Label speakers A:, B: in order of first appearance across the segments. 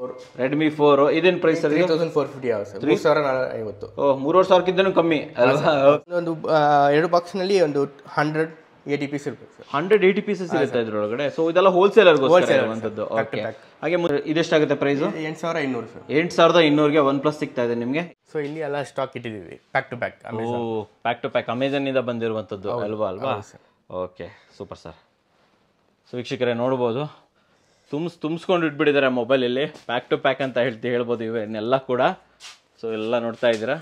A: Redmi four ಇದೇನು price sir
B: three thousand four fifty ಆಗುತ್ತೆ sir ಮೂರು ಸಾವಿರ ನಾಲ್ಕು ಐವತ್ತು
A: ಓ ಮೂರುವರೆ ಸಾವಿರಕ್ಕಿಂತನೂ ಕಮ್ಮಿ ಅಲ್ವಾ
B: ಒಂದು ಆ, ಎರಡು ಬಾಕ್ಸ್ನಲ್ಲಿ ಒಂದು ಹಂಡ್ರೆಡ್ ಏಯ್ಟಿ ಪೀಸ್ ಇರ್ಬೇಕು ಸರ್
A: ಹಂಡ್ರೆಡ್ ಏಯ್ಟಿ ಪೀಸಸ್ ಇರುತ್ತೆ ಇದ್ರೊಳಗಡೆ ಸೊ ಇದೆಲ್ಲ ಹೋಲ್ಸೇಲರ್ಗೋಸ್ಕರ
B: Wholesaler,
A: ಇರುವಂಥದ್ದು
B: sir. Pack to
A: okay
B: pack.
A: ಹಾಗೆ ಮು- ಇದೆಷ್ಟಾಗುತ್ತೆ ಪ್ರೈಸು
B: ಎಂಟು ಸಾವಿರ ಇನ್ನೂರು ಸರ್
A: ಎಂಟು ಸಾವಿರದ ಇನ್ನೂರಿಗೆ ಒನ್ ಪ್ಲಸ್ ಸಿಗ್ತಾ ಇದೆ ನಿಮಗೆ
B: ಸೊ ಇಲ್ಲಿ ಎಲ್ಲ ಸ್ಟಾಕ್ ಇಟ್ಟಿದ್ದೀವಿ pack to pack
A: O pack to pack ಅಮೆಝಾನಿಂದ ಬಂದಿರುವಂಥದ್ದು ಅಲ್ವಾ ಅಲ್ವಾ
B: ಹೌದು sir.
A: Okay super sir so ವೀಕ್ಷಕರೇ ನೋಡ್ಬೋದು ತುಂಬ್ಸ್ ತುಂಬಿಸ್ಕೊಂಡು ಇಟ್ಬಿಟ್ಟಿದ್ದಾರೆ ಮೊಬೈಲಲ್ಲಿ ಪ್ಯಾಕ್ ಟು ಪ್ಯಾಕ್ ಅಂತ ಹೇಳ್ತಿ ಹೇಳ್ಬೋದು ಇವನ್ನೆಲ್ಲ ಕೂಡ ಸೊ ಎಲ್ಲ ನೋಡ್ತಾ ಇದ್ದೀರಾ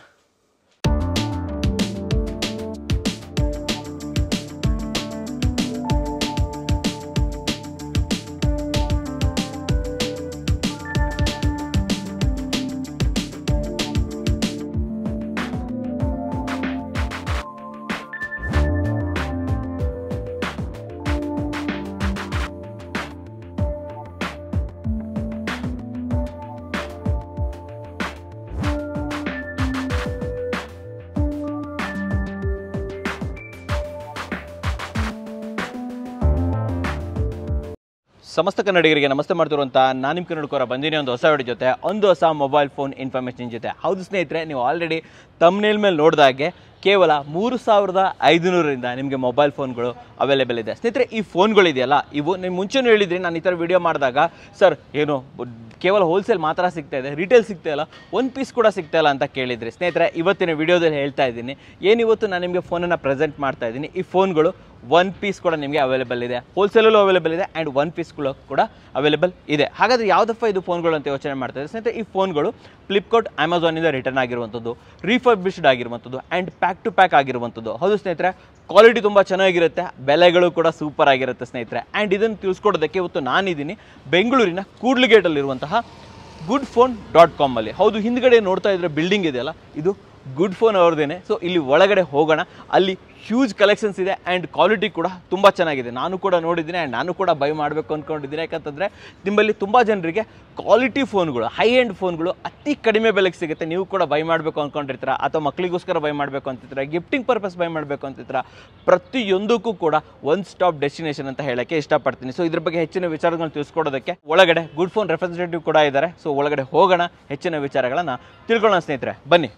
A: ಸಮಸ್ತ ಕನ್ನಡಿಗರಿಗೆ ನಮಸ್ತೆ ಮಾಡ್ತಿರುವಂಥ ನಾನು ನಿಮ್ಮ ಕನ್ನಡಕೋರ ಬಂದಿನಿ ಒಂದು ಹೊಸ ವಿಡಿಯೋ ಜೊತೆ ಒಂದು ಹೊಸ ಮೊಬೈಲ್ ಫೋನ್ ಇನ್ಫಾರ್ಮೇಷನ್ ಜೊತೆ ಹೌದು ಸ್ನೇಹಿತರೆ ನೀವು ಆಲ್ರೆಡಿ ತಮ್ನೇಲ್ ಮೇಲೆ ನೋಡಿದಾಗೆ ಕೇವಲ ಮೂರು ಸಾವಿರದ ಐದುನೂರರಿಂದ ನಿಮಗೆ ಮೊಬೈಲ್ ಫೋನ್ಗಳು ಅವೈಲೇಬಲ್ ಇದೆ ಸ್ನೇಹಿತರೆ ಈ ಫೋನ್ಗಳಿದೆಯಲ್ಲ ಇವು ನೀವು ಮುಂಚೆನೂ ಹೇಳಿದ್ರಿ ನಾನು ಈ ಥರ ವಿಡಿಯೋ ಮಾಡಿದಾಗ ಸರ್ ಏನು ಬ- ಕೇವಲ ಹೋಲ್ಸೇಲ್ ಮಾತ್ರ ಸಿಗ್ತಾ ಇದೆ ರಿಟೇಲ್ ಸಿಗ್ತಾ ಇಲ್ಲ ಒನ್ ಪೀಸ್ ಕೂಡ ಸಿಗ್ತಾ ಇಲ್ಲ ಅಂತ ಕೇಳಿದ್ರಿ ಸ್ನೇಹಿತರೆ ಇವತ್ತಿನ ವಿಡಿಯೋದಲ್ಲಿ ಹೇಳ್ತಾ ಇದ್ದೀನಿ ಏನಿವತ್ತು ನಾನು ನಿಮಗೆ ಫೋನನ್ನು ಪ್ರೆಸೆಂಟ್ ಮಾಡ್ತಾ ಇದ್ದೀನಿ ಈ ಫೋನ್ಗಳು ಒನ್ ಪೀಸ್ ಕೂಡ ನಿಮಗೆ ಅವೈಲೇಬಲ್ ಇದೆ ಹೋಲ್ಸೇಲಲ್ಲೂ ಅವೈಲೇಬಲ್ ಇದೆ ಆ್ಯಂಡ್ ಒನ್ ಪೀಸ್ಗಳು ಕೂಡ ಅವೈಲೇಬಲ್ ಇದೆ ಹಾಗಾದರೆ ಯಾವುದಪ್ಪ ಇದು ಫೋನ್ಗಳು ಅಂತ ಯೋಚನೆ ಮಾಡ್ತಾ ಇದ್ದಾರೆ ಸ್ನೇಹಿತರೆ ಈ ಫೋನ್ಗಳು ಫ್ಲಿಪ್ಕಾರ್ಟ್ ಅಮೆಝಾನಿಂದ ರಿಟರ್ನ್ ಆಗಿರುವಂಥದ್ದು ರೀಫರ್ಬಿಶ್ಡ್ ಆಗಿರುವಂಥದ್ದು ಆ್ಯಂಡ್ ಪ್ಯಾಕ್ ಟು ಪ್ಯಾಕ್ ಆಗಿರುವಂಥದ್ದು ಹೌದು ಸ್ನೇಹಿತರೆ ಕ್ವಾಲಿಟಿ ತುಂಬ ಚೆನ್ನಾಗಿರುತ್ತೆ ಬೆಲೆಗಳು ಕೂಡ ಸೂಪರ್ ಆಗಿರುತ್ತೆ ಸ್ನೇಹಿತರೆ ಆ್ಯಂಡ್ ಇದನ್ನು ತಿಳಿಸ್ಕೊಡೋದಕ್ಕೆ ಇವತ್ತು ನಾನಿದ್ದೀನಿ ಬೆಂಗಳೂರಿನ ಕೂಡ್ಲಿಗೇಟಲ್ಲಿರುವಂತಹ ಗುಡ್ ಫೋನ್ ಡಾಟ್ ಕಾಮಲ್ಲಿ ಹೌದು ಹಿಂದ್ಗಡೆ ನೋಡ್ತಾ ಇದ್ರೆ ಬಿಲ್ಡಿಂಗ್ ಇದೆಯಲ್ಲ ಇದು ಗುಡ್ ಫೋನ್ ಅವ್ರದ್ದೇನೆ ಸೊ ಇಲ್ಲಿ ಒಳಗಡೆ ಹೋಗೋಣ ಅಲ್ಲಿ ಹ್ಯೂಜ್ ಕಲೆಕ್ಷನ್ಸ್ ಇದೆ ಆ್ಯಂಡ್ ಕ್ವಾಲಿಟಿ ಕೂಡ ತುಂಬ ಚೆನ್ನಾಗಿದೆ ನಾನು ಕೂಡ ನೋಡಿದ್ದೀನಿ ಆ್ಯಂಡ್ ನಾನು ಕೂಡ ಬೈ ಮಾಡಬೇಕು ಅಂದ್ಕೊಂಡಿದ್ದೀನಿ ಯಾಕಂತಂದರೆ ನಿಮ್ಮಲ್ಲಿ ತುಂಬ ಜನರಿಗೆ ಕ್ವಾಲಿಟಿ ಫೋನ್ಗಳು ಹೈ ಎಂಡ್ ಫೋನ್ಗಳು ಅತಿ ಕಡಿಮೆ ಬೆಲೆಗೆ ಸಿಗುತ್ತೆ ನೀವು ಕೂಡ ಬೈ ಮಾಡಬೇಕು ಅಂದ್ಕೊಂಡಿರ್ತೀರ ಅಥವಾ ಮಕ್ಕಳಿಗೋಸ್ಕರ ಬೈ ಮಾಡಬೇಕು ಅಂತಿರ್ತೀರ ಗಿಫ್ಟಿಂಗ್ ಪರ್ಪಸ್ ಬೈ ಮಾಡಬೇಕು ಅಂತಿರ್ತೀರ ಪ್ರತಿಯೊಂದಕ್ಕೂ ಕೂಡ ಒನ್ ಸ್ಟಾಪ್ ಡೆಸ್ಟಿನೇಷನ್ ಅಂತ ಹೇಳಕ್ಕೆ ಇಷ್ಟಪಡ್ತೀನಿ ಸೊ ಇದ್ರ ಬಗ್ಗೆ ಹೆಚ್ಚಿನ ವಿಚಾರಗಳನ್ನ ತಿಳಿಸ್ಕೊಡೋದಕ್ಕೆ ಒಳಗಡೆ ಗುಡ್ ಫೋನ್ ರೆಪ್ರೆಸೆಂಟೇಟಿವ್ ಕೂಡ ಇದ್ದಾರೆ ಸೊ ಒಳಗಡೆ ಹೋಗೋಣ ಹೆಚ್ಚಿನ ವಿಚಾರಗಳನ್ನು ತಿಳ್ಕೊಳ್ಳೋಣ ಸ್ನೇಹಿತರೆ ಬನ್ನಿ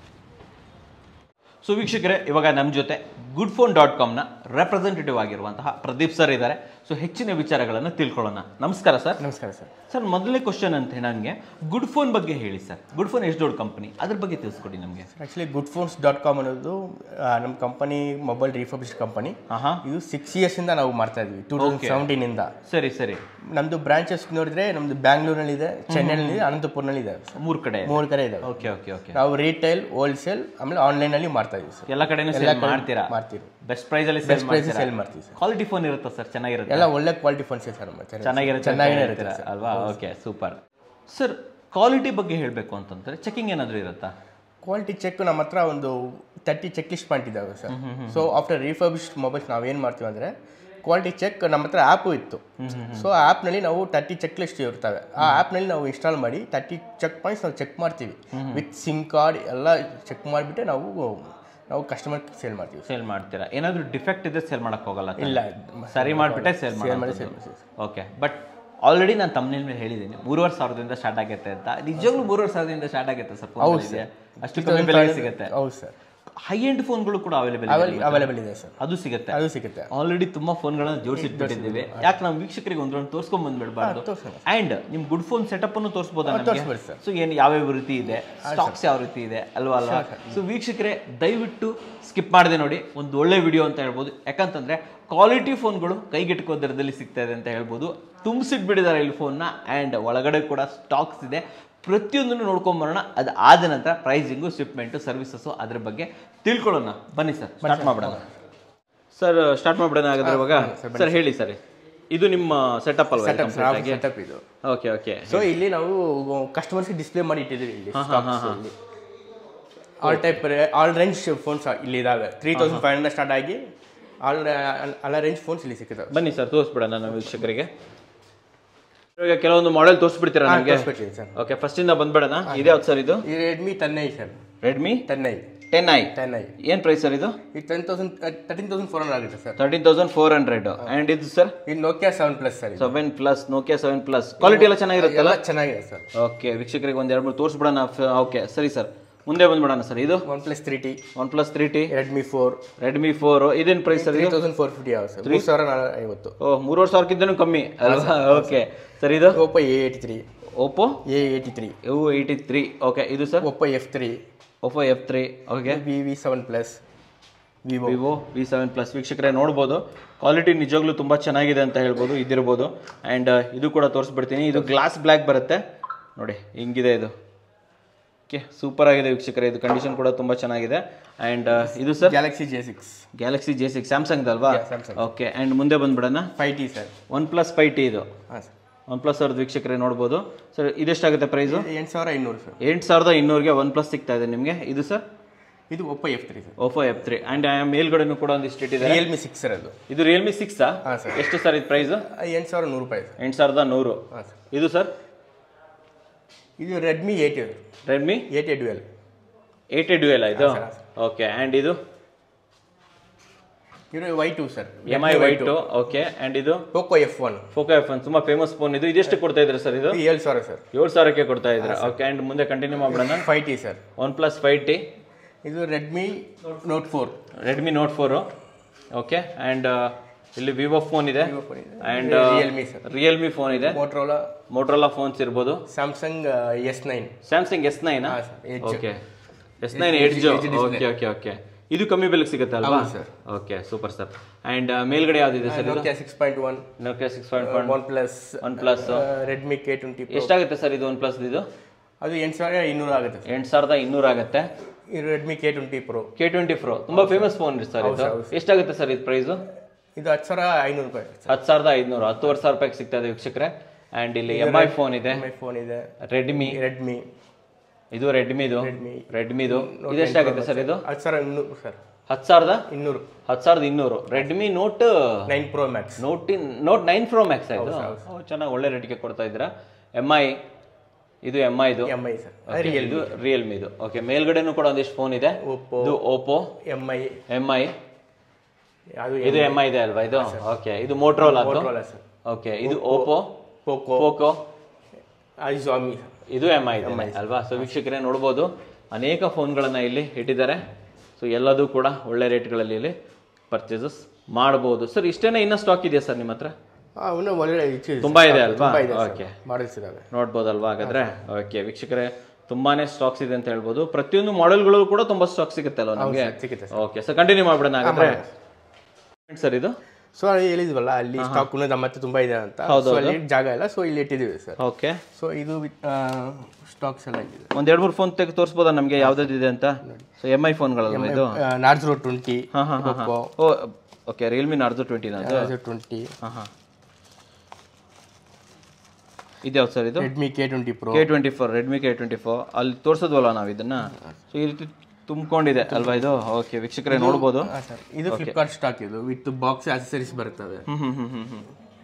A: ಸೊ ವೀಕ್ಷಕರೇ ಇವಾಗ ನಮ್ಮ ಜೊತೆ ಗುಡ್ ಫೋನ್ ಡಾಟ್ ಕಾಮ್ನ ರೆಪ್ರೆಸೆಂಟೇಟಿವ್ ಆಗಿರುವಂತಹ ಪ್ರದೀಪ್ ಸರ್ ಇದ್ದಾರೆ ಸೊ ಹೆಚ್ಚಿನ ವಿಚಾರಗಳನ್ನು ತಿಳ್ಕೊಳ್ಳೋಣ ನಮಸ್ಕಾರ ಸರ್
B: ನಮಸ್ಕಾರ ಸರ್
A: ಸರ್ ಮೊದಲನೇ ಕ್ವಶನ್ ಅಂತ ನನಗೆ ಗುಡ್ ಫೋನ್ ಬಗ್ಗೆ ಹೇಳಿ ಸರ್ ಗುಡ್ ಫೋನ್ ಎಷ್ಟು ದೊಡ್ಡ ಕಂಪನಿ ಅದ್ರ ಬಗ್ಗೆ ತಿಳಿಸ್ಕೊಡಿ ನಮಗೆ
B: actually good phones dot com ಅನ್ನೋದು ಆ, ನಮ್ಮ ಕಂಪನಿ ಮೊಬೈಲ್ ರಿಫರ್ಬಿಶ್ ಕಂಪನಿ
A: ಆಹಾ
B: ಇದು ಸಿಕ್ಸ್ ಇಯರ್ಸಿಂದ ನಾವು ಮಾಡ್ತಾ ಇದ್ವಿ ಟೂ ತೌಸಂಡ್ ಸೆವೆಂಟೀನಿಂದ
A: ಸರಿ ಸರಿ
B: ನಮ್ಮದು ಬ್ರಾಂಚಸ್ ನೋಡಿದ್ರೆ ನಮ್ಮದು ಬ್ಯಾಂಗ್ಳೂರ್ನಲ್ಲಿದೆ ಚೆನ್ನೈನಲ್ಲಿದೆ ಅನಂತಪುರ್ನಲ್ಲಿದೆ
A: ಮೂರು ಕಡೆ
B: ಮೂರು ಕಡೆ ಇದಾವೆ
A: ಓಕೆ ಓಕೆ ಓಕೆ
B: ನಾವು ರಿಟೈಲ್ ಹೋಲ್ಸೇಲ್ ಆಮೇಲೆ ಆನ್ಲೈನಲ್ಲಿ ಮಾಡ್ತಾ ಇದೀವಿ ಸರ್
A: ಎಲ್ಲ ಕಡೆನೂ
B: ಎಲ್ಲ
A: ಸೇಲ್
B: ಕಡೆ
A: ಮಾಡ್ತೀರಾ
B: ಮಾಡ್ತೀವಿ
A: ಬೆಸ್ಟ್ ಪ್ರೈಸ್ ಅಲ್ಲಿ ಸೇಲ್
B: ಬೆಸ್ಟ್ ಪ್ರೈಸ್
A: ಮಾಡ್ತೀರಾ
B: ಸೇಲ್ ಮಾಡ್ತೀವಿ ಸರ್
A: ಕ್ವಾಲಿಟಿ ಫೋನ್ ಇರುತ್ತಾ ಸರ್ ಚೆನ್ನಾಗಿರುತ್ತೆ
B: ಎಲ್ಲ ಒಳ್ಳೆ ಕ್ವಾಲಿಟಿ ಫೋನ್ಸ್ ಸರ್ ನಮ್ಮ ಹತ್ರ.
A: ಚೆನ್ನಾಗಿರುತ್ತೆ
B: ಚೆನ್ನಾಗೇ
A: ಅಂತ
B: ಇರುತ್ತೆ
A: ಹೇಳ್ತೀರಾ ಅಲ್ವಾ ಓಕೆ ಸೂಪರ್ ಸರ್ ಕ್ವಾಲಿಟಿ ಬಗ್ಗೆ ಹೇಳಬೇಕು ಅಂತಂದ್ರೆ ಚೆಕಿಂಗ್ ಏನಾದರೂ ಇರುತ್ತಾ
B: ಕ್ವಾಲಿಟಿ ಚೆಕ್ ನಮ್ಮ ಹತ್ರ ಒಂದು ತರ್ಟಿ ಚೆಕ್ ಲಿಸ್ಟ್ ಪಾಯಿಂಟ್ ಇದ್ದಾವೆ sir so after refurbished mobiles ನಾವೇನು ಮಾಡ್ತೀವಿ ಅಂದರೆ ಕ್ವಾಲಿಟಿ ಚೆಕ್ ನಮ್ಮ ಹತ್ರ ಆ್ಯಪು ಇತ್ತು ಸೊ ಆ ಆ್ಯಪ್ನಲ್ಲಿ ನಾವು ತರ್ಟಿ ಚೆಕ್ ಲಿಸ್ಟ್ ಇರ್ತವೆ ಆ ಆ್ಯಪ್ನಲ್ಲಿ ನಾವು ಇನ್ಸ್ಟಾಲ್ ಮಾಡಿ ತರ್ಟಿ ಚೆಕ್ ಪಾಯಿಂಟ್ಸ್ ನಾವು ಚೆಕ್ ಮಾಡ್ತೀವಿ ವಿತ್ ಸಿಮ್ ಕಾರ್ಡ್ ಎಲ್ಲ ಚೆಕ್ ಮಾಡಿಬಿಟ್ಟೆ ನಾವು ನಾವು ಕಸ್ಟಮರ್ ಸೇಲ್ ಮಾಡ್ತೀವಿ
A: ಸೇಲ್ ಮಾಡ್ತೀರಾ ಏನಾದರೂ ಡಿಫೆಕ್ಟ್ ಇದೆ ಸೇಲ್ ಮಾಡಕ್ ಹೋಗಲ್ಲ ತಾನೇ?
B: ಇಲ್ಲ
A: ಸರಿ ಮಾಡಿಬಿಟ್ಟೆ ಸೇಲ್
B: ಸೇಲ್ ಮಾಡಿ
A: ಮಾಡಿ
B: ಸೇಲ್ ಮಾಡಿ
A: ಓಕೆ ಬಟ್ ಆಲ್ರೆಡಿ ನಾನು ತಮ್ಮನೇಲ್ ಮೇಲೆ ಹೇಳಿದ್ದೀನಿ ಮೂರುವರೆ ಸಾವಿರದಿಂದ ಸ್ಟಾರ್ಟ್ ಆಗುತ್ತೆ ಅಂತ ನಿಜವಾಗ್ಲೂ ಮೂರುವರೆ ಸಾವಿರದಿಂದ ಸ್ಟಾರ್ಟ್ ಆಗುತ್ತೆ ಸರ್ ಫೋನ್ ಅಷ್ಟು ಕಮ್ಮಿ ಬೆಲೆಗೆ ಸಿಗುತ್ತೆ
B: ಹೌದು ಸರ್
A: ಹೈ ಎಂಡ್ ಫೋನ್ಗಳು ಕೂಡ ಅವೈಲೇಬಲ್
B: ಅವೈಲೇಬಲ್ ಇದೆ ಸರ್
A: ಅದು ಸಿಗುತ್ತೆ
B: ಅದು ಸಿಗುತ್ತೆ
A: ಆಲ್ರೆಡಿ ತುಂಬಾ ಫೋನ್ಗಳನ್ನ ಜೋಡಿಸಿಟ್ಬಿಟ್ಟಿದ್ದೀವಿ ಯಾಕೆ ನಾವು ವೀಕ್ಷಕರಿಗೆ ಒಂದ್ರೊಂದು ತೋರ್ಸ್ಕೊಂಡ್ ಬಂದ್ಬಿಡ್ಬಾರ್ದು
B: ತೋರ್ಸೋಣ.
A: ಅಂಡ್ ನಿಮ್ ಗುಡ್ ಫೋನ್ ಸೆಟಪ್ ಅನ್ನು ತೋರಿಸಬಹುದಾ ನಮಗೆ
B: ತೋರಿಸ್ಬೋದು ಸರ್
A: ಸೊ ಏನು ಯಾವ್ಯಾವ ರೀತಿ ಇದೆ ಸ್ಟಾಕ್ಸ್ ಯಾವ ರೀತಿ ಇದೆ ಅಲ್ವಾ ಅಲ್ವಾ ಸೊ ವೀಕ್ಷಕರೇ ದಯವಿಟ್ಟು ಸ್ಕಿಪ್ ಮಾಡದೆ ನೋಡಿ ಒಂದು ಒಳ್ಳೆ ವಿಡಿಯೋ ಅಂತ ಹೇಳ್ಬೋದು ಯಾಕಂತಂದ್ರೆ ಕ್ವಾಲಿಟಿ ಫೋನ್ಗಳು ಕೈಗೆಟುಕುವ ದರದಲ್ಲಿ ಸಿಗ್ತಾ ಇದೆ ಅಂತ ಹೇಳ್ಬೋದು ತುಂಬಿಸಿಟ್ಬಿಟ್ಟಿದ್ದಾರೆ ಇಲ್ಲಿ ಫೋನ್ನ ಆ್ಯಂಡ್ ಒಳಗಡೆ ಕೂಡ ಸ್ಟಾಕ್ಸ್ ಇದೆ ಪ್ರತಿಯೊಂದನ್ನು ನೋಡ್ಕೊಂಬರೋಣ ಅದು ಆದ ನಂತರ ಪ್ರೈಸಿಂಗು ಶಿಪ್ಮೆಂಟು ಸರ್ವಿಸಸ್ಸು ಅದ್ರ ಬಗ್ಗೆ ತಿಳ್ಕೊಳ್ಳೋಣ ಬನ್ನಿ ಸರ್ ಸ್ಟಾರ್ಟ್ ಮಾಡ್ಬಿಡೋಣ ಸರ್ ಸ್ಟಾರ್ಟ್ ಮಾಡ್ಬಿಡೋಣ ಹಾಗಾದ್ರೆ ಇವಾಗ ಸರ್ ಹೇಳಿ ಸರ್ ಇದು ನಿಮ್ಮ ಸೆಟಪ್ ಅಲ್ವಾ
B: ಸೆಟಪ್ ಇದು
A: ಓಕೆ ಓಕೆ
B: ಸೊ ಇಲ್ಲಿ ನಾವು ಕಸ್ಟಮರ್ಸ್ಗೆ ಡಿಸ್ಪ್ಲೇ ಮಾಡಿ ಇಟ್ಟಿದ್ದೀವಿ ಇಲ್ಲಿ stocks ಇಲ್ಲಿ all type all range phones ಇಲ್ಲಿ ಇದಾವೆ three thousand five hundred start ಆಗಿ ಆಲ್ ಎಲ್ಲ ರೇಂಜ್ ಫೋನ್ಸ್ ಇಲ್ಲಿ ಸಿಕ್ಕಿದಾವೆ
A: ಬನ್ನಿ ಸರ್ ತೋರಿಸ್ಬಿಡೋಣ ನಮ್ಮ ವೀಕ್ಷಕರಿಗೆ ಇವಾಗ ಕೆಲವೊಂದು ಮಾಡೆಲ್ ತೋರಿಸ್ಬಿಡ್ತೀರಾ ನಮಗೆ
B: ತೋರಿಸ್ಬಿಡ್ತೀನಿ ಸರ್
A: ಓಕೆ ಫಸ್ಟ್ ಇಂದ ಬಂದ್ಬಿಡೋಣ ಇದೆ ಯಾವ್ದು ಸರ್ ಇದು
B: ಈ ರೆಡ್ಮಿ ತನ್ನೈ ಸರ್
A: ರೆಡ್ಮಿ
B: ತನ್ನೈ
A: ಟೆನ್ ಐ
B: ಟೆನ್ ಐ
A: ಏನು ಪ್ರೈಸ್ ಸರ್ ಇದು
B: ಇದು ten thousand thirteen thousand four hundred ಆಗುತ್ತೆ sir
A: thirteen thousand four hundred and ಇದು ಸರ್
B: ಇದು ನೋಕಿಯಾ ಸೆವೆನ್ ಪ್ಲಸ್ ಸರ್ ಇದು.
A: Seven plus Nokia seven plus quality ಎಲ್ಲ ಚೆನ್ನಾಗಿರುತ್ತಲ್ಲ
B: ಎಲ್ಲ ಚೆನ್ನಾಗಿದೆ ಸರ್
A: ಓಕೆ ವೀಕ್ಷಕರಿಗೆ ಒಂದು ಎರಡು ಮೂರು ತೋರಿಸ್ಬಿಡೋಣ ಓಕೆ ಸರಿ ಸರ್ ಮುಂದೆ ಬಂದ್ಬಿಡೋಣ ಸರ್ ಇದು
B: one plus three T
A: one plus three T
B: Redmi four
A: Redmi four ಇದೇನು ಪ್ರೈಸ್ ಸರ್
B: ತ್ರೀ
A: ಇದು
B: ತೌಸಂಡ್ ಫೋರ್ ಫಿಫ್ಟಿ ಆಗುತ್ತೆ ಸರ್ ಮೂರು ಸಾವಿರ ನಾಲ್ಕು ಐವತ್ತು
A: ಓ ಮೂರುವರೆ ಸಾವಿರಕ್ಕಿಂತನೂ ಕಮ್ಮಿ ಅಲ್ವಾ ಓಕೆ ಸರ್ ಇದು
B: Oppo A eighty three
A: Oppo
B: A eighty three
A: U eighty three okay ಇದು sir
B: Oppo F three
A: Oppo F three okay
B: V V seven plus Vivo
A: Vivo V seven plus ವೀಕ್ಷಕರೇ ನೋಡ್ಬೋದು quality ನಿಜವಾಗ್ಲೂ ತುಂಬ ಚೆನ್ನಾಗಿದೆ ಅಂತ ಹೇಳ್ಬೋದು ಇದಿರ್ಬೋದು and ಇದು ಕೂಡ ತೋರಿಸ್ಬಿಡ್ತೀನಿ ಇದು ಗ್ಲಾಸ್ ಬ್ಲ್ಯಾಕ್ ಬರುತ್ತೆ ನೋಡಿ ಹಿಂಗಿದೆ ಇದು ಓಕೆ ಸೂಪರ್ ಆಗಿದೆ ವೀಕ್ಷಕರೇ ಇದು ಕಂಡೀಷನ್ ಕೂಡ ತುಂಬ ಚೆನ್ನಾಗಿದೆ ಆ್ಯಂಡ್ ಇದು sir
B: Galaxy J six
A: Galaxy J six Samsung ಅಲ್ವಾ
B: ಸ್ಯಾಮ್ಸಂಗ್
A: ಓಕೆ ಆ್ಯಂಡ್ ಮುಂದೆ ಬಂದ್ಬಿಡೋಣ
B: five T sir
A: one plus five T ಇದು
B: ಹಾಂ ಸರ್
A: ಒನ್ ಪ್ಲಸ್ ಅವ್ರದ್ದು ವೀಕ್ಷಕರೇ ನೋಡ್ಬೋದು ಸರ್ ಇದೆಷ್ಟಾಗುತ್ತೆ ಪ್ರೈಸು
B: ಎಂಟು ಸಾವಿರ ಇನ್ನೂರು ಸರ್
A: ಎಂಟು ಸಾವಿರದ ಇನ್ನೂರಿಗೆ ಒನ್ ಪ್ಲಸ್ ಸಿಗ್ತಾ ಇದೆ ನಿಮಗೆ ಇದು ಸರ್
B: ಇದು Oppo F three sir
A: Oppo F three and ಮೇಲ್ಗಡೆನೂ ಕೂಡ ಒಂದಿಷ್ಟು ಇಟ್ಟಿದೆ
B: ರಿಯಲ್ಮಿ ಸಿಕ್ಸ್ ಸರ್ ಅದು
A: ಇದು ರಿಯಲ್ಮಿ ಸಿಕ್ಸಾ
B: ಹಾಂ ಸರ್
A: ಎಷ್ಟು ಸರ್ ಇದು ಪ್ರೈಸು
B: ಎಂಟು ಸಾವಿರ ನೂರು ರೂಪಾಯಿ ಸರ್
A: ಎಂಟು ಸಾವಿರದ ನೂರು
B: ಹಾಂ ಸರ್
A: ಇದು ಸರ್
B: ಇದು Redmi eighty
A: Redmi
B: eighty dual
A: eighty dual ಇದು ಓಕೆ ಆ್ಯಂಡ್ ಇದು
B: ಇದು Y two sir
A: M I Y two okay and ಇದು
B: Poco F one
A: Poco F one ತುಂಬ ಫೇಮಸ್ ಫೋನ್ ಇದು ಇದೆಷ್ಟು ಕೊಡ್ತಾ ಇದ್ರೆ ಸರ್ ಇದು
B: ಏಳು ಸಾವಿರ ಸರ್
A: ಏಳು ಸಾವಿರಕ್ಕೆ ಕೊಡ್ತಾ ಇದ್ರೆ ಓಕೆ ಆ್ಯಂಡ್ ಮುಂದೆ ಕಂಟಿನ್ಯೂ ಮಾಡೋಣ
B: five T sir
A: one plus five T
B: ಇದು Redmi note four
A: Redmi note four okay and ಇಲ್ಲಿ ವಿವೋ ಫೋನ್ ಇದೆ and
B: Realme sir
A: Realme phone ಇದೆ
B: ಮೋಟ್ರೋಲಾ
A: ಮೋಟ್ರೋಲಾ ಫೋನ್ಸ್ ಇರ್ಬೋದು
B: Samsung S nine
A: Samsung S ನೈನಾ
B: ಹಾಂ sir H
A: okay S nine edge okay okay okay ಇದು ಕಮ್ಮಿ ಬೆಲೆಗೆ ಸಿಗುತ್ತೆ ಅಲ್ವಾ
B: ಹೌದು sir
A: okay super sir and ಮೇಲ್ಗಡೆ ಯಾವ್ದಿದೆ ಸರ್ ಇದು
B: Nokia six point one
A: Nokia six point one
B: one plus
A: one plus
B: Redmi K twenty
A: ಎಷ್ಟಾಗುತ್ತೆ ಸರ್ ಇದು ಒನ್ ಪ್ಲಸ್ ಇದು
B: ಅದು ಎಂಟು ಸಾವಿರ ಇನ್ನೂರು ಆಗುತ್ತೆ ಸರ್
A: ಎಂಟು ಸಾವಿರದ ಇನ್ನೂರು ಆಗುತ್ತೆ
B: ಇದು Redmi K twenty pro
A: K twenty pro ತುಂಬ ಫೇಮಸ್ ಫೋನ್ ಸರ್ ಇದು ಎಷ್ಟಾಗುತ್ತೆ ಸರ್ ಇದು ಪ್ರೈಸು
B: ಇದು ಹತ್ತು ಸಾವಿರ ಐನೂರು ರೂಪಾಯಿ
A: ಹತ್ತು ಸಾವಿರದ ಐದುನೂರು ಹತ್ತುವರೆ ಸಾವಿರ ರೂಪಾಯಿಗೆ ಸಿಗ್ತಾ ಇದೆ ವೀಕ್ಷಕರೇ ಆ್ಯಂಡ್ ಇಲ್ಲಿ M I phone M
B: I I phone ಇದೆ
A: ರೆಡ್ಮಿ
B: ರೆಡ್ಮಿ
A: ಇದು ರೆಡ್ಮಿದು
B: ರೆಡ್ಮಿ
A: ರೆಡ್ಮಿದು ಇದು ಎಷ್ಟಾಗುತ್ತೆ ಸರ್ ಇದು
B: ಹತ್ತು ಸಾವಿರ ಇನ್ನೂರು ಸರ್
A: ಹತ್ತು ಸಾವಿರದ
B: ಇನ್ನೂರು
A: ಹತ್ತು ಸಾವಿರದ ಇನ್ನೂರು Redmi note
B: nine pro max
A: note note nine pro max ಆಯಿತು ಚೆನ್ನಾಗಿ ಒಳ್ಳೆ ರೇಟಿಗೆ ಕೊಡ್ತಾ ಇದ್ದೀರಾ ಎಮ್ ಐ ಇದು ಎಮ್ ಐದು
B: ಎಮ್ ಐ ಸರ್
A: ಇದು ರಿಯಲ್ಮಿದು ಓಕೆ ಮೇಲ್ಗಡೆನೂ ಕೂಡ ಒಂದಿಷ್ಟು ಫೋನ್ ಇದೆ
B: ಒಪ್ಪೋ
A: ಇದು Oppo
B: M I
A: M I
B: ಅದು
A: ಇದು ಎಮ್ ಐ ಇದೆ ಅಲ್ವಾ ಇದು ಓಕೆ ಇದು ಮೋಟ್ರೋಲ್ ಅದು
B: ಮೋಟ್ರೋಲಾ ಸರ್
A: ಓಕೆ ಇದು ಓಪೋ
B: ಪೋಕೋ
A: ಪೋಕೋ
B: ಅದು ಸ್ವಾಮಿ
A: ಇದು ಎಮ್ ಐ ಇದೆ ಅಲ್ವಾ ಸೊ ವೀಕ್ಷಕರೇ ನೋಡ್ಬೋದು ಅನೇಕ ಫೋನ್ಗಳನ್ನು ಇಲ್ಲಿ ಇಟ್ಟಿದ್ದಾರೆ ಸೊ ಎಲ್ಲದೂ ಕೂಡ ಒಳ್ಳೆ ರೇಟ್ಗಳಲ್ಲಿ ಇಲ್ಲಿ ಪರ್ಚೇಸಸ್ ಮಾಡ್ಬೋದು ಸರ್ ಇಷ್ಟೇನೇ ಇನ್ನೂ ಸ್ಟಾಕ್ ಇದೆಯಾ ಸರ್ ನಿಮ್ಮ ಹತ್ರ
B: ಅವನು ಒಳ್ಳೆ ಇದು
A: ತುಂಬಾ ಇದೆ ಅಲ್ವಾ
B: ತುಂಬಾ ಇದೆ
A: ಓಕೆ
B: ಮಾಡಲ್ಸ್ ಇದಾವೆ
A: ನೋಡ್ಬೋದಲ್ವಾ ಹಾಗಾದ್ರೆ ಓಕೆ ವೀಕ್ಷಕರೇ ತುಂಬಾನೇ ಸ್ಟಾಕ್ಸ್ ಇದೆ ಅಂತ ಹೇಳ್ಬೋದು ಪ್ರತಿಯೊಂದು ಮಾಡೆಲ್ಗಳು ಕೂಡ ತುಂಬಾ ಸ್ಟಾಕ್ ಸಿಗುತ್ತೆ ಅಲ್ವಾ ನಮಗೆ
B: ಸಿಗುತ್ತೆ
A: ಓಕೆ ಸರ್ ಕಂಟಿನ್ಯೂ ಮಾಡ್ಬಿಡೋಣ ಹಾಗಾದ್ರೆ ಸರ್ ಇದು
B: ಸೊ ಅಲ್ಲಿ ಹೇಳಿದ್ವಲ್ಲ ಅಲ್ಲಿ ಸ್ಟಾಕ್ ನಮ್ಮ ಹತ್ರ ತುಂಬಾ ಇದೆ ಅಂತ ಸೊ ಅಲ್ಲಿ ಜಾಗ ಇಲ್ಲ ಸೊ ಇಲ್ಲಿ ಇಟ್ಟಿದ್ದೀವಿ ಸರ್
A: ಓಕೆ
B: ಸೊ ಇದು ಸ್ಟಾಕ್ಸ್ ಎಲ್ಲ ಇದೆ
A: ಒಂದ್ ಎರಡು ಮೂರು ಫೋನ್ ತೆಗೆದು ತೋರಿಸ್ಬೋದಾ ನಮಗೆ ಯಾವ್ದಾದ್ರು ಇದೆ ಅಂತ ಸೊ ಎಮ್ ಐ ಫೋನ್ಗಳಲ್ವಾ ಇದು
B: ನಾರ್ಜೋ ಟ್ವೆಂಟಿ
A: ಹಾಂ ಹಾಂ ಹಾಂ
B: ಒಪ್ಪೋ
A: ಓ ಓಕೆ ರಿಯಲ್ಮಿ ನಾರ್ಜೋ ಟ್ವೆಂಟಿ ಅದು
B: ನಾರ್ಜೋ ಟ್ವೆಂಟಿ
A: ಹಾಂ ಹಾಂ ಇದ್ಯಾವ್ದು ಸರ್ ಇದು
B: Redmi K twenty pro
A: K twenty four Redmi K twenty four ಅಲ್ಲಿ ತೋರಿಸೋದ್ವಲ್ಲ ನಾವು ಇದನ್ನ ಸೊ ಈ ರೀತಿ ತುಂಬಿಕೊಂಡಿದೆ ಅಲ್ವಾ ಇದು ಓಕೆ ವೀಕ್ಷಕರೇ ನೋಡ್ಬೋದು
B: ಸರ್ ಇದು ಫ್ಲಿಪ್ಕಾರ್ಟ್ ಸ್ಟಾಕ್ ಇದು ವಿತ್ ಬಾಕ್ಸ್ ಆಕ್ಸೆಸರೀಸ್ ಬರ್ತವೆ
A: hmm hmm hmm hmm hmm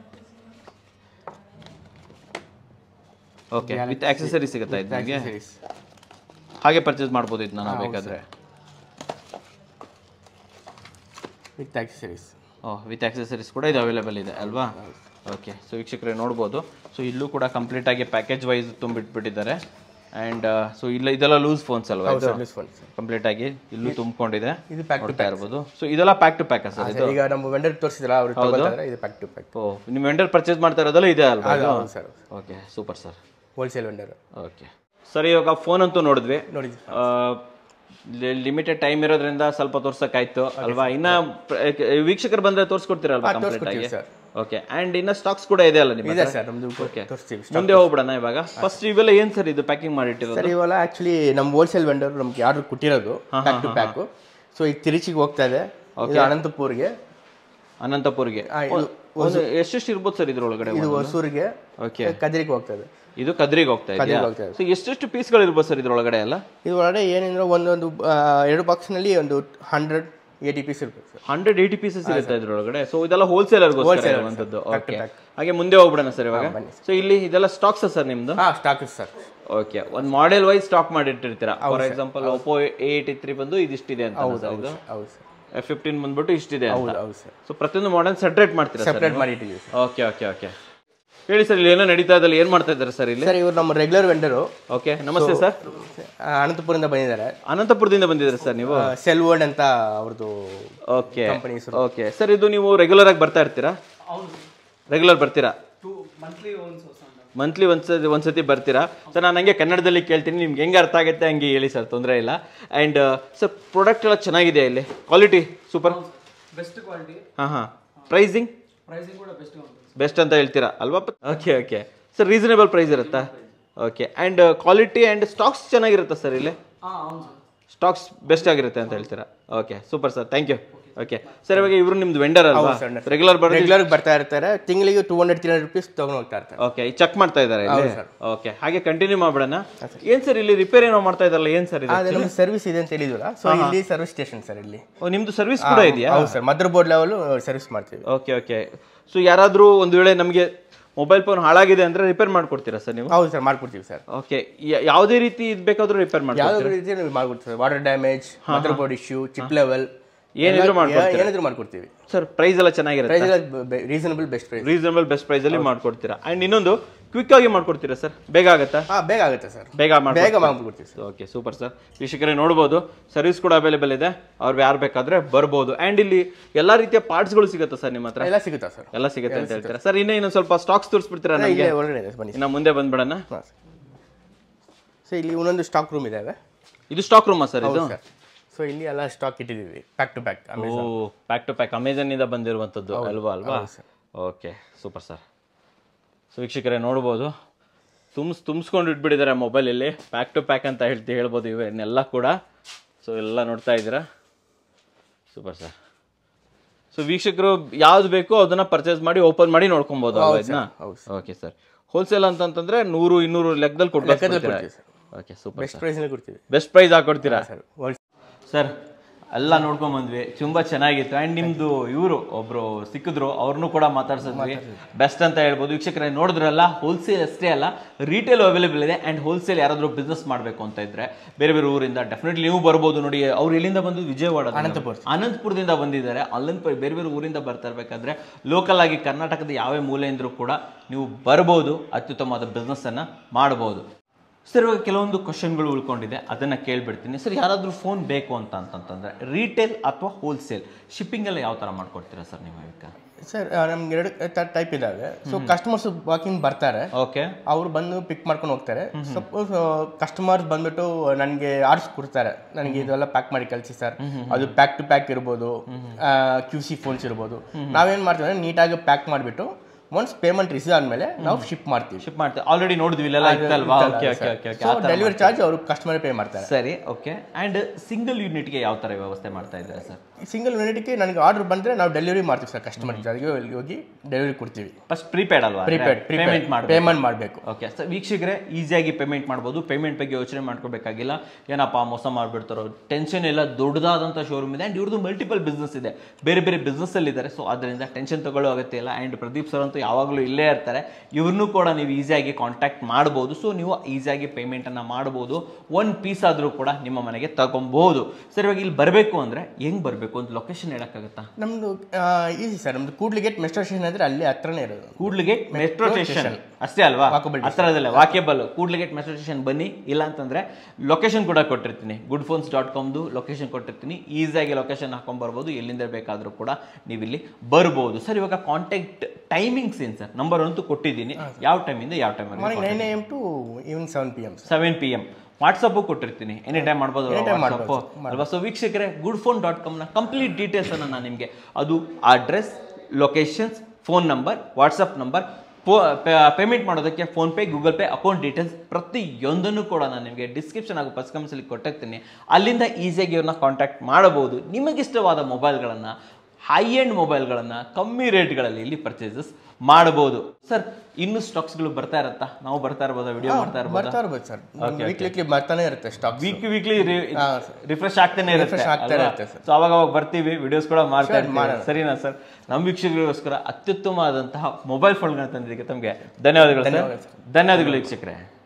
A: okay with accessory ಸಿಗುತ್ತಾ ಇದು ನಿಮಗೆ
B: Accessories.
A: ಹಾಗೆ ಪರ್ಚೇಸ್ ಮಾಡ್ಬೋದು ಇದನ್ನ ನಾವು ಬೇಕಾದ್ರೆ
B: with accessories
A: oh with accessories ಕೂಡ ಇದು ಅವೈಲೇಬಲ್ ಇದೆ ಅಲ್ವಾ ಓಕೆ ಸೊ ವೀಕ್ಷಕರೇ ನೋಡ್ಬೋದು ಸೊ ಇಲ್ಲೂ ಕೂಡ ಕಂಪ್ಲೀಟ್ ಆಗಿ ಪ್ಯಾಕೇಜ್ ವೈಸ್ ತುಂಬಿಟ್ಬಿಟ್ಟಿದ್ದಾರೆ ಆ್ಯಂಡ್ ಸೊ ಇಲ್ಲ ಇದೆಲ್ಲ ಲೂಸ್ ಫೋನ್ಸ್ ಅಲ್ವಾ ಇದು ಕಂಪ್ಲೀಟ್ ಆಗಿ ಇಲ್ಲೂ ತುಂಬಿಕೊಂಡಿದೆ
B: ಇದು ಪ್ಯಾಕ್
A: ನೋಡ್ತಾ ಇರ್ಬೋದು ಸೊ ಇದೆಲ್ಲ ಪ್ಯಾಕ್ ಟು ಪ್ಯಾಕ್ ಸರ್ ಇದು
B: ಈಗ ನಮ್ಮ ವೆಂಡರ್ ತೋರಿಸಿದ್ರ ಅವ್ರು ತಗೊಳ್ತಾರೆ ಇದು ಪ್ಯಾಕ್ ಟು ಪ್ಯಾಕ್
A: ಓ ನಿಮ್ಮ ವೆಂಡರ್ ಪರ್ಚೇಸ್ ಮಾಡ್ತಾ ಇರೋದಲ್ಲ ಇದೆ ಅಲ್ವಾ ಇದು
B: ಹೌದು sir
A: okay super sir
B: wholesale vendor
A: okay sir ಇವಾಗ ಫೋನ್ ಅಂತೂ ನೋಡಿದ್ವಿ
B: ನೋಡಿದ್ವಿ
A: ಲಿಮಿಟೆಡ್ ಟೈಮ್ ಇರೋದ್ರಿಂದ ಸ್ವಲ್ಪ ತೋರ್ಸಕ್ಕಾಯ್ತು ಅಲ್ವಾ ಇನ್ನ ಪ್ರ- ವೀಕ್ಷಕರು ಬಂದ್ರೆ ತೋರಿಸ್ಕೊಡ್ತೀರಲ್ವಾ ಕಂಪ್ಲೀಟ್ ಆಗಿ
B: ಸರ್
A: ಓಕೆ ಅಂಡ್ ಇನ್ನ ಸ್ಟಾಕ್ಸ್ ಕೂಡ ಇದೆ ಅಲ್ಲ ನಿಮ್ಮ
B: ಇದೆ ಸರ್ ನಮ್ದು
A: Okay.
B: ತೋರಿಸ್ತೀವಿ
A: ಮುಂದೆ ಹೋಗ್ಬಿಡೋಣ ಇವಾಗ ಫಸ್ಟ್ ಇವೆಲ್ಲ ಏನ್ ಸರ್ ಇದು ಪ್ಯಾಕಿಂಗ್ ಮಾಡಿಟ್ಟಿರೋದು
B: ಸರ್ ಇವೆಲ್ಲ ಆಕ್ಚುಲಿ ನಮ್ಮ ಹೋಲ್ಸೇಲ್ ವೆಂಡರ್ ನಮ್ಗೆ ಆರ್ಡರ್ ಕೊಟ್ಟಿರೋದು ಪ್ಯಾಕ್ ಟು ಪ್ಯಾಕ್ ಸೊ ಈಗ ತಿರುಚಿಗೆ ಹೋಗ್ತಾ ಇದೆ ಇದು ಅನಂತಪುರ್ಗೆ
A: ಅನಂತಪುರ್ಗೆ
B: ಆ, ಇದು
A: ಒಂದು ಎಷ್ಟೆಷ್ಟು ಇರ್ಬೋದು ಸರ್ ಇದ್ರೊಳಗಡೆ
B: ಇದು ಹೊಸೂರಿಗೆ
A: ಓಕೆ
B: ಕದಿರಿಗೆ ಹೋಗ್ತಾ ಇದೆ
A: ಇದು ಕದ್ರಿಗೆ ಹೋಗ್ತಾ ಇದೆಯಾ
B: ಹೋಗ್ತಾ ಇದೆ
A: ಸೊ ಎಷ್ಟೆಷ್ಟು ಪೀಸ್ಗಳು ಇರ್ಬೋದು ಸರ್ ಇದ್ರೊಳಗಡೆ ಎಲ್ಲ
B: ಇದು ಒಳಗಡೆ ಏನೇಂದ್ರೆ ಒಂದೊಂದು ಆ, ಎರಡು ಬಾಕ್ಸ್ನಲ್ಲಿ ಒಂದು ಹಂಡ್ರೆಡ್ ಏಯ್ಟಿ ಪೀಸ್ ಇರ್ಬೇಕು ಸರ್
A: ಹಂಡ್ರೆಡ್ ಏಯ್ಟಿ ಪೀಸಸ್ ಇರುತ್ತೆ ಇದ್ರೊಳಗಡೆ ಸೊ ಇದೆಲ್ಲ ಹೋಲ್ಸೇಲರ್ಗೋಸ್ಕರ ಇರುವಂತದ್ದು ಓಕೆ ಹಾಗೆ ಮುಂದೆ ಹೋಗ್ಬಿಡೋಣ ಸರ್ ಇವಾಗ ಸೊ ಇಲ್ಲಿ ಇದೆಲ್ಲ ಸ್ಟಾಕ್ಸ್ ಸರ್ ನಿಮ್ದು
B: ಹಾಂ ಸ್ಟಾಕ್ ಸರ್
A: ಓಕೆ ಒಂದು ಮಾಡೆಲ್ ವೈಸ್ ಸ್ಟಾಕ್ ಮಾಡಿಟ್ಟಿರ್ತೀರಾ for example Oppo A eighty three ಬಂದು ಇದಿಷ್ಟಿದೆ ಅಂತ
B: ಹೌದು ಸರ್
A: ಎಫ್ ಫಿಫ್ಟೀನ್ ಬಂದ್ಬಿಟ್ಟು ಇಷ್ಟಿದೆ ಅಂತ
B: ಹೌದು ಹೌದು ಸರ್
A: ಸೊ ಪ್ರತಿಯೊಂದು ಮಾಡೆಲ್ ಸೆಪರೇಟ್ ಮಾಡ್ತೀರಾ ಸರ್
B: ಸೆಪ್ರೇಟ್ ಮಾಡಿ ಇಟ್ಟಿದ್ದೀವಿ ಸರ್
A: ಓಕೆ ಓಕೆ ಓಕೆ ಹೇಳಿ ಸರ್ ಇಲ್ಲಿ ಏನೋ ನಡೀತಾ ಇದ್ದಲ್ಲ ಏನು ಮಾಡ್ತಾ ಇದ್ದಾರೆ ಸರ್ ಇಲ್ಲಿ
B: ಸರ್ ಇವರು ನಮ್ಮ ರೆಗ್ಯುಲರ್ ವೆಂಡರು
A: ಓಕೆ ನಮಸ್ತೆ ಸರ್
B: ಅನಂತಪುರದಿಂದ ಬಂದಿದ್ದಾರೆ
A: ಅನಂತಪುರದಿಂದ ಬಂದಿದ್ದೀರಾ ಸರ್ ನೀವು
B: ಸೆಲ್ ವರ್ಲ್ಡ್ ಅಂತ ಅವ್ರದ್ದು
A: ಓಕೆ
B: ಕಂಪನಿ ಹೆಸರು
A: ಓಕೆ ಸರ್ ಇದು ನೀವು ರೆಗ್ಯುಲರ್ ಆಗಿ ಬರ್ತಾ ಇರ್ತೀರಾ ರೆಗ್ಯುಲರ್ ಬರ್ತೀರಾ ಮಂತ್ಲಿ ಒಂದ್ಸತಿ ಒಂದ್ಸತಿ ಬರ್ತೀರಾ ಸರ್ ನಾನು ಹಂಗೆ ಕನ್ನಡದಲ್ಲಿ ಕೇಳ್ತೀನಿ ನಿಮ್ಗೆ ಹೆಂಗೆ ಅರ್ಥ ಆಗುತ್ತೆ ಹಂಗೆ ಹೇಳಿ ಸರ್ ತೊಂದರೆ ಇಲ್ಲ ಆ್ಯಂಡ್ ಸರ್ ಪ್ರಾಡಕ್ಟ್ ಎಲ್ಲ ಚೆನ್ನಾಗಿದೆ ಇಲ್ಲಿ ಕ್ವಾಲಿಟಿ ಸೂಪರ್
C: ಬೆಸ್ಟ್ ಕ್ವಾಲಿಟಿ
A: ಹಾಂ ಹಾಂ ಪ್ರೈಸಿಂಗ್
C: ಪ್ರೈಸಿಂಗ್ ಕೂಡ ಬೆಸ್ಟ್
A: ಬೆಸ್ಟ್ ಅಂತ ಹೇಳ್ತೀರಾ ಅಲ್ವಾ okay okay sir reasonable price ಇರುತ್ತಾ okay and quality and stocks ಚೆನ್ನಾಗಿರುತ್ತಾ ಸರ್ ಇಲ್ಲಿ
C: ಹಾಂ ಹೌದು ಸರ್
A: ಸ್ಟಾಕ್ಸ್ ಬೆಸ್ಟ್ ಆಗಿರುತ್ತೆ ಅಂತ ಹೇಳ್ತೀರಾ okay super sir thank you okay sir ಇವಾಗ ಇವರು ನಿಮ್ದು ವೆಂಡರ್ ಅಲ್ವಾ ರೆಗ್ಯುಲರ್ ಬರ್
B: ರೆಗ್ಯುಲರ್ ಬರ್ತಾ ಇರ್ತಾರೆ ತಿಂಗಳಿಗೆ two hundred three hundred rupees ತಗೊಂಡು ಹೋಗ್ತಾ ಇರ್ತಾರೆ
A: ಓಕೆ ಚೆಕ್ ಮಾಡ್ತಾ ಇದ್ದಾರೆ ಇಲ್ಲಿ ಓಕೆ ಹಾಗೆ ಕಂಟಿನ್ಯೂ ಮಾಡ್ಬಿಡೋಣ ಏನ್ ಸರ್ ಇಲ್ಲಿ ರಿಪೇರ್ ಏನೋ ಮಾಡ್ತಾ ಇದಾರಲ್ಲ ಏನ್ ಸರ್ ಇದು
B: ಅದೇ ನಮ್ಗೆ ಸರ್ವಿಸ್ ಇದೆ ಅಂತ ಹೇಳಿದ್ವಲ್ಲ ಸೊ ಇಲ್ಲಿ ಸರ್ವಿಸ್ ಸ್ಟೇಷನ್ ಸರ್ ಇಲ್ಲಿ
A: ಓ, ನಿಮ್ದು ಸರ್ವಿಸ್ ಕೂಡ ಇದೆಯಾ
B: ಹೌದು sir motherboard level service ಮಾಡ್ತೀವಿ
A: ಓಕೆ ಓಕೆ ಸೊ ಯಾರಾದರೂ ಒಂದು ವೇಳೆ ನಮಗೆ ಮೊಬೈಲ್ ಫೋನ್ ಹಾಳಾಗಿದೆ ಅಂದ್ರೆ ರಿಪೇರ್ ಮಾಡ್ಕೊಡ್ತೀರಾ ಸರ್ ನೀವು
B: ಹೌದು ಸರ್ ಮಾಡ್ಕೊಡ್ತೀವಿ ಸರ್
A: ಓಕೆ ಯಾವುದೇ ರೀತಿ ಇದು ಬೇಕಾದ್ರೂ ರಿಪೇರ್ ಮಾಡ್ತೀರಾ
B: ಯಾವ್ದು ರೀತಿ ನೀವು ಮಾಡ್ಕೊಡ್ತೀವಿ water damage motherboard issue chip level
A: ಏನಿದ್ರು
B: ಏನಾದ್ರು ಮಾಡ್ಕೊಡ್ತೀವಿ
A: ಸರ್ ಪ್ರೈಸ್ ಎಲ್ಲ ಚೆನ್ನಾಗಿರುತ್ತೆ
B: price reasonable best price
A: reasonable best price ಅಲ್ಲಿ ಮಾಡ್ಕೊಡ್ತೀರಾ ಅಂಡ್ ಇನ್ನೊಂದು ಕ್ವಿಕ್ ಆಗಿ ಮಾಡ್ಕೊಡ್ತೀರಾ ಸರ್ ಬೇಗ ಆಗುತ್ತಾ
B: ಹಾ ಬೇಗ ಆಗುತ್ತೆ ಸರ್
A: ಬೇಗ ಮಾಡಿ
B: ಬೇಗ ಮಾಡ್ಕೊಡ್ತೀವಿ ಸರ್
A: ಓಕೆ ಸೂಪರ್ ಸರ್ ವೀಕ್ಷಕರೇ ನೋಡ್ಬೋದು ಸರ್ವಿಸ್ ಕೂಡ ಅವೈಲೇಬಲ್ ಇದೆ ಅವ್ರು ಯಾರು ಬೇಕಾದ್ರೆ ಬರ್ಬೋದು ಆ್ಯಂಡ್ ಇಲ್ಲಿ ಎಲ್ಲ ರೀತಿಯ ಪಾರ್ಟ್ಸ್ಗಳು ಸಿಗುತ್ತಾ ಸರ್ ನಿಮ್ಮ ಹತ್ರ
B: ಎಲ್ಲ ಸಿಗುತ್ತಾ ಸರ್
A: ಎಲ್ಲ ಸಿಗುತ್ತೆ ಅಂತ ಹೇಳ್ತೀರಾ ಸರ್ ಇನ್ನೇ ಇನ್ನೊಂದು ಸ್ವಲ್ಪ ಸ್ಟಾಕ್ಸ್ ತೋರಿಸ್ಬಿಡ್ತೀರಾ ನನಗೆ
B: ಇಲ್ಲೇ ಒಳಗಡೆ ಇದೆ ಬನ್ನಿ
A: ಇನ್ನು ಮುಂದೆ ಬಂದ್ಬಿಡೋಣ
B: ಸೊ ಇಲ್ಲಿ ಒಂದೊಂದು ಸ್ಟಾಕ್ ರೂಮ್ ಇದಾವೆ
A: ಇದು ಸ್ಟಾಕ್ ರೂಮಾ ಸರ್ ಇದು
B: ಸರ್ ಸೊ ಇಲ್ಲಿ ಎಲ್ಲ ಸ್ಟಾಕ್ ಇಟ್ಟಿದ್ದೀವಿ pack to pack
A: O pack to pack ಅಮೆಝಾನಿಂದ ಬಂದಿರುವಂಥದ್ದು ಅಲ್ವಾ ಅಲ್ವಾ ಓಕೆ ಸೂಪರ್ ಸರ್ ಸೊ ವೀಕ್ಷಕರೇ ನೋಡ್ಬೋದು ತುಂಬ್ಸ್ ತುಂಬಿಸ್ಕೊಂಡು ಇಟ್ಬಿಟ್ಟಿದ್ದಾರೆ ಮೊಬೈಲಲ್ಲಿ ಪ್ಯಾಕ್ ಟು ಪ್ಯಾಕ್ ಅಂತ ಹೇಳ್ತಿ ಹೇಳ್ಬೋದು ಇವನ್ನೆಲ್ಲ ಕೂಡ ಸೊ ಎಲ್ಲ ನೋಡ್ತಾ ಇದ್ದೀರಾ ಸೂಪರ್ ಸರ್ ಸೊ ವೀಕ್ಷಕರು ಯಾವ್ದು ಬೇಕೋ ಅದನ್ನ ಪರ್ಚೇಸ್ ಮಾಡಿ ಓಪನ್ ಮಾಡಿ ನೋಡ್ಕೊಬೋದು ಅಲ್ವಾ ಇದನ್ನ
B: ಹೌದು
A: ಓಕೆ ಸರ್ ಹೋಲ್ಸೇಲ್ ಅಂತಂತಂದ್ರೆ ನೂರು ಇನ್ನೂರು ಲೆಕ್ಕದಲ್ಲಿ ಕೊಡ್ಬೇಕು
B: ಕೊಡ್ತೀವಿ ಸರ್
A: ಓಕೆ ಸೂಪರ್
B: ಬೆಸ್ಟ್ ಪ್ರೈಸ್ನೇ ಕೊಡ್ತೀವಿ
A: ಬೆಸ್ಟ್ ಪ್ರೈಸ್ ಹಾಕೊಡ್ತೀರಾ
B: ಸರ್
A: ಸರ್ ಎಲ್ಲ ನೋಡ್ಕೊಂಡ್ ಬಂದ್ವಿ ತುಂಬಾ ಚೆನ್ನಾಗಿತ್ತು ಅಂಡ್ ನಿಮ್ದು ಇವರು ಒಬ್ರು ಸಿಕ್ಕಿದ್ರು ಅವ್ರನ್ನೂ ಕೂಡ ಮಾತಾಡ್ಸಿದ್ವಿ ಬೆಸ್ಟ್ ಅಂತ ಹೇಳ್ಬೋದು ವೀಕ್ಷಕರೇ ನೋಡಿದ್ರಲ್ಲ ಹೋಲ್ಸೇಲ್ ಅಷ್ಟೇ ಅಲ್ಲ ರಿಟೇಲ್ ಅವೈಲೇಬಲ್ ಇದೆ ಅಂಡ್ ಹೋಲ್ಸೇಲ್ ಯಾರಾದ್ರೂ ಬಿಸ್ನೆಸ್ ಮಾಡಬೇಕು ಅಂತ ಇದ್ರೆ ಬೇರೆ ಬೇರೆ ಊರಿಂದ ಡೆಫಿನೆಟ್ಲಿ ನೀವು ಬರ್ಬೋದು ನೋಡಿ ಅವ್ರು ಎಲ್ಲಿಂದ ಬಂದು ವಿಜಯವಾಡ
B: ಅನಂತಪುರ.
A: ಅನಂತಪುರದಿಂದ ಬಂದಿದ್ದಾರೆ ಅಲ್ಲಿಂದ ಬೇರೆ ಬೇರೆ ಊರಿಂದ ಬರ್ತಾ ಇರ್ಬೇಕಾದ್ರೆ ಲೋಕಲ್ ಆಗಿ ಕರ್ನಾಟಕದ ಯಾವ ಮೂಲೆಯಿಂದಲೂ ಕೂಡ ನೀವು ಬರ್ಬೋದು ಅತ್ಯುತ್ತಮವಾದ ಬಿಸ್ನೆಸ್ ಅನ್ನ ಮಾಡಬಹುದು ಸರ್ ಇವಾಗ ಕೆಲವೊಂದು ಕ್ವಶನ್ಗಳು ಉಳ್ಕೊಂಡಿದೆ ಅದನ್ನ ಕೇಳ್ಬಿಡ್ತೀನಿ ಸರ್ ಯಾರಾದ್ರೂ ಫೋನ್ ಬೇಕು ಅಂತ ಅಂತಂತಂದ್ರೆ ರಿಟೇಲ್ ಅಥವಾ ಹೋಲ್ಸೇಲ್ ಶಿಪ್ಪಿಂಗ್ ಎಲ್ಲ ಯಾವ ತರ ಮಾಡ್ಕೊಡ್ತೀರಾ ಸರ್ ನೀವು ಈಗ
B: ಸರ್ ನಮ್ಗೆ ಎರಡು ಟೈಪ್ ಇದಾವೆ ಸೊ ಕಸ್ಟಮರ್ಸ್ ವಾಕಿಂಗ್ ಬರ್ತಾರೆ
A: ಓಕೆ
B: ಅವ್ರು ಬಂದು ಪಿಕ್ ಮಾಡ್ಕೊಂಡು ಹೋಗ್ತಾರೆ ಸಪೋಸ್ ಕಸ್ಟಮರ್ಸ್ ಬಂದ್ಬಿಟ್ಟು ನನಗೆ ಆರ್ಡ್ಸ್ ಕೊಡ್ತಾರೆ ನನಗೆ ಇದೆಲ್ಲ ಪ್ಯಾಕ್ ಮಾಡಿ ಕಳಿಸಿ ಸರ್ ಅದು ಪ್ಯಾಕ್ ಟು ಪ್ಯಾಕ್ ಇರ್ಬೋದು ಕ್ಯೂ ಸಿ ಫೋನ್ಸ್ ಇರ್ಬೋದು ನಾವೇನು ಮಾಡ್ತೀವಿ ಅಂದ್ರೆ ನೀಟಾಗಿ ಪ್ಯಾಕ್ ಮಾಡಿಬಿಟ್ಟು ಒನ್ಸ್ ಪೇಮೆಂಟ್ ರಿಸೀವ್ ಆದಮೇಲೆ ನಾವು ಶಿಪ್ ಮಾಡ್ತೀವಿ
A: ಶಿಪ್ ಮಾಡ್ತೀವಿ ಆಲ್ರೆಡಿ ನೋಡಿದ್ವಿ ಇಲ್ಲೆಲ್ಲ ಇತ್ತಲ್ವಾ okay okay okay okay
B: so delivery charge ಅವರು ಕಸ್ಟಮರ್ ಪೇ ಮಾಡ್ತಾರೆ
A: ಸರಿ ಓಕೆ ಅಂಡ್ ಸಿಂಗಲ್ ಯೂನಿಟ್ಗೆ ಯಾವ ತರ ವ್ಯವಸ್ಥೆ ಮಾಡ್ತಾ ಇದ್ದಾರೆ ಸರ್
B: ಸಿಂಗಲ್ ಯೂನಿಟ್ಗೆ ನನಗೆ ಆರ್ಡರ್ ಬಂದರೆ ನಾವು ಡೆಲಿವರಿ ಮಾಡ್ತೀವಿ ಸರ್ ಕಸ್ಟಮರ್ ಚಾರ್ಜ್ಗೆ ಹೋಗಿ ಡೆಲಿವರಿ ಕೊಡ್ತೀವಿ
A: ಫಸ್ಟ್ ಪ್ರೀಪೇಡ್ ಅಲ್ವಾ
B: ಪ್ರಿಪೇಡ್
A: ಪೇಮೆಂಟ್ ಮಾಡಿ
B: ಪೇಮೆಂಟ್ ಮಾಡಬೇಕು
A: ಓಕೆ ಸರ್ ವೀಕ್ಷಕರೇ ಈಸಿಯಾಗಿ ಪೇಮೆಂಟ್ ಮಾಡ್ಬೋದು ಪೇಮೆಂಟ್ ಬಗ್ಗೆ ಯೋಚನೆ ಮಾಡ್ಕೋಬೇಕಾಗಿಲ್ಲ ಏನಪ್ಪ ಮೋಸ ಮಾಡಿಬಿಡ್ತಾರೋ ಟೆನ್ಷನ್ ಎಲ್ಲ ದೊಡ್ಡದಾದಂಥ ಶೋರೂಮ್ ಇದೆ ಆ್ಯಂಡ್ ಇವ್ರದ್ದು ಮಲ್ಟಿಪಲ್ ಬಿಸ್ನೆಸ್ ಇದೆ ಬೇರೆ ಬೇರೆ business ಅಲ್ಲಿ ಇದ್ದಾರೆ ಸೊ ಅದರಿಂದ ಟೆನ್ಷನ್ ತಗೊಳ್ಳೋ ಅಗತ್ಯ ಇಲ್ಲ ಆ್ಯಂಡ್ ಪ್ರದೀಪ್ ಸರ್ ಅಂತೂ ಯಾವಾಗಲೂ ಇಲ್ಲೇ ಇರ್ತಾರೆ ಇವ್ರನ್ನೂ ಕೂಡ ನೀವು ಈಸಿಯಾಗಿ ಕಾಂಟ್ಯಾಕ್ಟ್ ಮಾಡ್ಬೋದು ಸೊ ನೀವು ಈಸಿಯಾಗಿ ಪೇಮೆಂಟನ್ನು ಮಾಡ್ಬೋದು ಒನ್ ಪೀಸ್ ಆದರೂ ಕೂಡ ನಿಮ್ಮ ಮನೆಗೆ ತಗೊಬೋದು ಸರ್ ಇವಾಗ ಇಲ್ಲಿ ಬರಬೇಕು ಅಂದರೆ ಹೆಂಗೆ ಬರಬೇಕು ಅಂತ ಲೊಕೇಶನ್ ಹೇಳೋಕ್ಕಾಗತ್ತಾ
B: ನಮ್ಮದು ಈಸಿ ಸರ್ ನಮ್ಮದು ಕೂಡ್ಲಿಗೇಟ್ ಮೆಟ್ರೋ ಸ್ಟೇಷನ್ ಅಂದರೆ ಅಲ್ಲಿ ಹತ್ರನೇ ಇರೋದು
A: ಕೂಡ್ಲಿಗೇಟ್ ಮೆಟ್ರೋ ಸ್ಟೇಷನ್ ಅಷ್ಟೇ ಅಲ್ವಾ ಹತ್ರದಲ್ಲೇ ವಾಕ್ಯಬಲ್ ಕೂಡ್ಲಿಗೇಟ್ ಮೆಟ್ರೋ ಸ್ಟೇಷನ್ ಬನ್ನಿ ಇಲ್ಲ ಅಂತಂದ್ರೆ ಲೊಕೇಶನ್ ಕೂಡ ಕೊಟ್ಟಿರ್ತೀನಿ ಗುಡ್ ಫೋನ್ಸ್ ಡಾಟ್ ಕಾಮ್ದು ಲೊಕೇಶನ್ ಕೊಟ್ಟಿರ್ತೀನಿ ಈಸಿಯಾಗಿ ಲೊಕೇಶನ್ ಹಾಕೊಂಡ್ ಬರ್ಬೋದು ಎಲ್ಲಿಂದ ಬೇಕಾದರೂ ಕೂಡ ನೀವು ಇಲ್ಲಿ ಬರ್ಬೋದು ಸರ್ ಇವಾಗ ಕಾಂಟ್ಯಾಕ್ಟ್ ಟೈಮಿಂಗ್ಸ್ ಏನು ಸರ್ ನಂಬರ್ ಅಂತೂ ಕೊಟ್ಟಿದ್ದೀನಿ ಯಾವ ಟೈಮಿಂದ ಯಾವ time
B: morning nine A M to evening seven P M
A: seven P M WhatsApp ಕೊಟ್ಟಿರ್ತೀನಿ ಎನಿ ಟೈಮ್ ಮಾಡ್ಬೋದು ವಾಟ್ಸಪ್ ಅಲ್ವಾ ಸೊ ವೀಕ್ಷಕರೇ ಗುಡ್ ಫೋನ್ ಡಾಟ್ ಕಾಮ್ನ ಕಂಪ್ಲೀಟ್ ಡೀಟೇಲ್ಸ್ ಅನ್ನು ನಾನು ನಿಮಗೆ ಅದು address locations phone number WhatsApp number payment ಮಾಡೋದಕ್ಕೆ PhonePe Google Pay account details ಪ್ರತಿಯೊಂದನ್ನು ಕೂಡ ನಾನು ನಿಮಗೆ ಡಿಸ್ಕ್ರಿಪ್ಷನ್ ಹಾಗೂ ಫಸ್ಟ್ ಕಮೆಂಟ್ಸಲ್ಲಿ ಕೊಟ್ಟಿರ್ತೀನಿ ಅಲ್ಲಿಂದ ಈಸಿಯಾಗಿ ಇವ್ರನ್ನ ಕಾಂಟ್ಯಾಕ್ಟ್ ಮಾಡಬಹುದು ನಿಮಗಿಷ್ಟವಾದ ಮೊಬೈಲ್ಗಳನ್ನು ಹೈ ಎಂಡ್ ಮೊಬೈಲ್ಗಳನ್ನು ಕಮ್ಮಿ ರೇಟ್ಗಳಲ್ಲಿ ಇಲ್ಲಿ ಪರ್ಚೇಸಸ್ ಮಾಡಬಹುದು ಸರ್ ಇನ್ನು ಸ್ಟಾಕ್ಸ್ಗಳು ಬರ್ತಾ ಇರತ್ತಾ ನಾವು ಬರ್ತಾ ಇರ್ಬೋದಾ ವಿಡಿಯೋ ಮಾಡ್ತಾ ಇರ್ಬೋದಾ
B: ಬರ್ತಾ ಇರ್ಬೋದು ಸರ್ ವೀಕ್ಲಿ ವೀಕ್ಲಿ ಬರ್ತಾನೆ ಇರುತ್ತೆ ಸ್ಟಾಕ್
A: ವೀಕ್ ವೀಕ್ಲಿ
B: ಹಾ,
A: ರಿಫ್ರೆಶ್ ಆಗ್ತಾನೆ ಇರುತ್ತೆ
B: Refresh ಆಗ್ತಾ ಇರುತ್ತೆ
A: ಸೊ ಅವಾಗ ಅವಾಗ ಬರ್ತೀವಿ ವಿಡಿಯೋಸ್ ಕೂಡ ಮಾಡ್ತಾ ಇರ್ತೀವಿ ಸರಿನಾ ಸರ್ ನಮ್ಮ ವೀಕ್ಷಕರಿಗೋಸ್ಕರ ಅತ್ಯುತ್ತಮವಾದಂತಹ ಮೊಬೈಲ್ ಫೋನ್ಗಳನ್ನ ತಂದಿದ್ದಕ್ಕೆ ತಮಗೆ ಧನ್ಯವಾದಗಳು ಸರ್ ಧನ್ಯವಾದಗಳು ವೀಕ್ಷಕರೇ